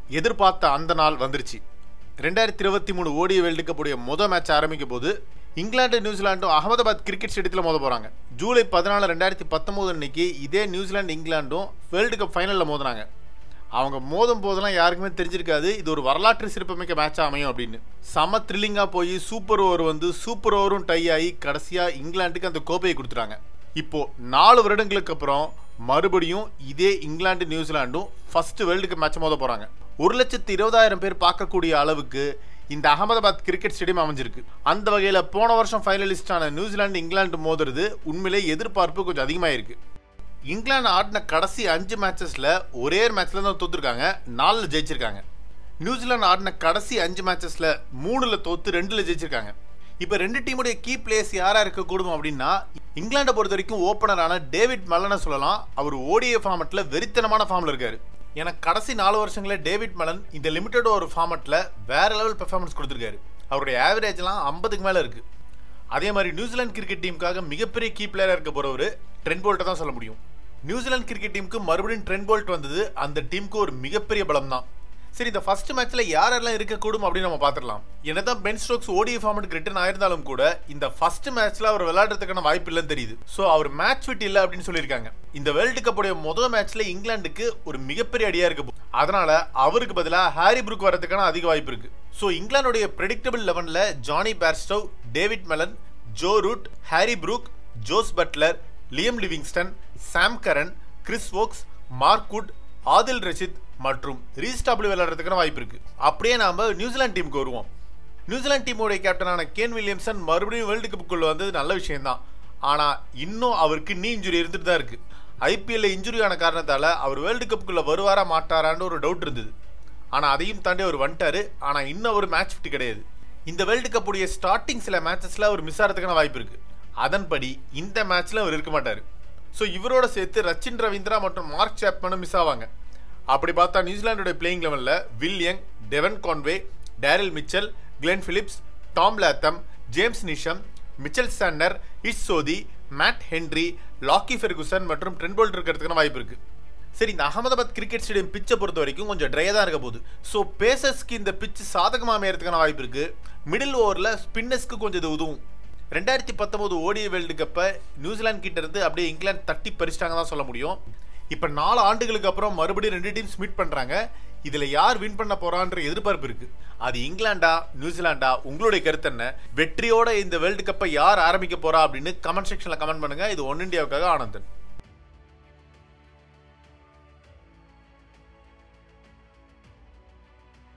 எதிர்பார்த்த அந்த நாள் வந்துருச்சு ரெண்டாயிரத்தி இருபத்தி மூணு ஓடிய வேர்ல்டு கப்புடைய முதல் மேட்ச் ஆரம்பிக்கும் போது இங்கிலாந்து நியூசிலாண்டும் அகமதாபாத் கிரிக்கெட் ஸ்டேடியத்தில் மோத போகிறாங்க ஜூலை பதினாலு ரெண்டாயிரத்தி பத்தொம்போது அன்னைக்கு இதே நியூசிலாந்து இங்கிலாண்டும் வேர்ல்டு கப் ஃபைனலில் மோதினாங்க அவங்க மோதும் போதெல்லாம் யாருக்குமே தெரிஞ்சிருக்காது இது ஒரு வரலாற்று சிறப்புமிக்க மேட்ச் அமையும் அப்படின்னு செம த்ரில்லிங்காக போய் சூப்பர் ஓவர் வந்து சூப்பர் ஓவரும் டை ஆகி கடைசியாக இங்கிலாந்துக்கு அந்த கோப்பையை கொடுத்துட்டாங்க இப்போ நாலு வருடங்களுக்கு அப்புறம் மறுபடியும் இதே இங்கிலாந்து நியூசிலாண்டும் ஃபர்ஸ்ட் வேர்ல்டு கப் மேட்ச் மோத போகிறாங்க ஒரு லட்சத்து இருபதாயிரம் பேர் பார்க்கக்கூடிய அளவுக்கு இந்த அகமதாபாத் கிரிக்கெட் ஸ்டேடியம் அமைஞ்சிருக்கு அந்த வகையில் போன வருஷம் ஃபைனலிஸ்டான நியூசிலாந்து இங்கிலாந்து மோதுறது உண்மையிலே எதிர்பார்ப்பு கொஞ்சம் அதிகமாக இருக்கு இங்கிலாந்து ஆடின கடைசி அஞ்சு மேட்சஸில் ஒரே மேட்ச்சில் தான் தோத்துருக்காங்க நாலில் ஜெயிச்சிருக்காங்க நியூசிலாந்து ஆடின கடைசி அஞ்சு மேட்சஸில் மூணில் தோத்து ரெண்டில் ஜெயிச்சிருக்காங்க இப்போ ரெண்டு டீமுடைய கீ பிளேயர்ஸ் யாராக இருக்கக்கூடும் அப்படின்னா இங்கிலாண்டை பொறுத்த வரைக்கும் ஓப்பனரான டேவிட் மல்லனை சொல்லலாம் அவர் ஓடிஏ ஃபார்மெட்டில் வெறித்தனமான ஃபார்மில் இருக்காரு ஏன்னா கடைசி நாலு வருஷங்களில் டேவிட் மலன் இந்த லிமிட்டட் ஒரு ஃபார்மெட்டில் வேற லெவல் பெர்ஃபார்மன்ஸ் கொடுத்துருக்காரு அவருடைய ஆவரேஜ்லாம் ஐம்பதுக்கு மேலே இருக்குது அதே மாதிரி நியூசிலாந்து கிரிக்கெட் டீமுக்காக மிகப்பெரிய கீ பிளேயராக இருக்க போறவர் ட்ரெண்ட் போல்ட்டை தான் சொல்ல முடியும் நியூசிலாந்து கிரிக்கெட் டீமுக்கு மறுபடியும் ட்ரெண்ட் போல்ட் வந்தது அந்த டீமுக்கு ஒரு மிகப்பெரிய பலம் தான் சரி இந்த ஃபர்ஸ்ட் மேட்ச்ல யாரெல்லாம் இருக்கக்கூடும் அப்படின்னு நம்ம பார்த்துடலாம் என்னதான் பென் ஸ்டோக்ஸ் ஓடிய ஃபார்மெட் ரிட்டர்ன் ஆயிருந்தாலும் கூட இந்த ஃபர்ஸ்ட் மேட்ச்ல அவர் விளையாடுறதுக்கான வாய்ப்பு இல்லைன்னு தெரியுது ஸோ அவர் மேட்ச் ஃபிட் இல்லை அப்படின்னு சொல்லியிருக்காங்க இந்த வேர்ல்டு கப்புடைய முதல் மேட்ச்ல இங்கிலாந்துக்கு ஒரு மிகப்பெரிய அடியா இருக்கு அதனால அவருக்கு பதிலாக ஹாரி புரூக் வரதுக்கான அதிக வாய்ப்பு இருக்கு ஸோ இங்கிலாந்துடைய ப்ரெடிக்டபிள் லெவனில் Jonny Bairstow Dawid Malan Joe Root Harry Brook Jos Buttler Liam Livingstone Sam Curran Chris Woakes Mark Wood Adil Rashid மற்றும் ரீஸ்டாபிள் விளையாடுறதுக்கான வாய்ப்பு இருக்கு அப்படியே நாம நியூசிலாந்து டீமுக்கு வருவோம் நியூசிலாந்து டீமோடைய கேப்டனான கேன் வில்லியம்சன் மறுபடியும் வேர்ல்டு கப்புக்குள்ள வந்தது நல்ல விஷயம்தான் ஆனா இன்னும் அவருக்கு நீ இன்ஜுரி இருந்துட்டு தான் இருக்கு ஐபிஎல்ல இன்ஜுரி ஆன காரணத்தால அவர் வேர்ல்டு கப்புக்குள்ள வருவாரா மாட்டாரான்னு ஒரு டவுட் இருந்தது ஆனா அதையும் தாண்டி அவர் வந்துட்டாரு ஆனா இன்னும் ஒரு மேட்ச் ஃபிட் கிடையாது இந்த வேர்ல்டு கப்புடைய ஸ்டார்டிங் சில மேட்சஸ்ல அவர் மிஸ் ஆகிறதுக்கான வாய்ப்பு இருக்கு அதன்படி இந்த மேட்ச்ல அவர் இருக்க மாட்டாரு ஸோ இவரோட சேர்த்து ரச்சின் ரவீந்திரா மற்றும் மார்க் சாப்மனும் மிஸ் ஆவாங்க அப்படி பார்த்தா நியூசிலாண்டோட பிளேயிங் லெவலில் Williamson Devon Conway Daryl Mitchell Glenn Phillips Tom Latham James Neesham Mitchell Santner Ish Sodhi Matt Henry Lockie Ferguson மற்றும் ட்ரென்போல்ட் இருக்கிறதுக்கான வாய்ப்பு இருக்கு சரி இந்த அகமதாபாத் கிரிக்கெட் ஸ்டேடியம் பிச்சை பொறுத்த வரைக்கும் கொஞ்சம் ட்ரையாக தான் இருக்க போகுது ஸோ பேசர்ஸ்க்கு இந்த பிச்சு சாதகமாக அமையறதுக்கான வாய்ப்பு இருக்கு மிடில் ஓவரில் ஸ்பின்னர்ஸ்க்கு கொஞ்சம் இது உதவும் ரெண்டாயிரத்தி பத்தொம்போது ஓடிய வேர்ல்டு கப்பை நியூசிலாந்து கிட்ட இருந்து அப்படியே இங்கிலாந்து தட்டி பறிச்சிட்டாங்க தான் சொல்ல முடியும் இப்போ நாலு ஆண்டுகளுக்கு அப்புறம் மறுபடியும் ரெண்டு டீம்ஸ் மீட் பண்ணுறாங்க இதில் யார் வின் பண்ண போறான்ற எதிர்பார்ப்பு இருக்கு அது இங்கிலாண்டா நியூசிலாண்டா உங்களுடைய கருத்து என்ன வெற்றியோட இந்த வேர்ல்டு கப்பை யார் ஆரம்பிக்க போறா அப்படின்னு கமெண்ட் செக்ஷனில் கமெண்ட் பண்ணுங்க இது ஒன் இந்தியாவுக்காக ஆனந்தன்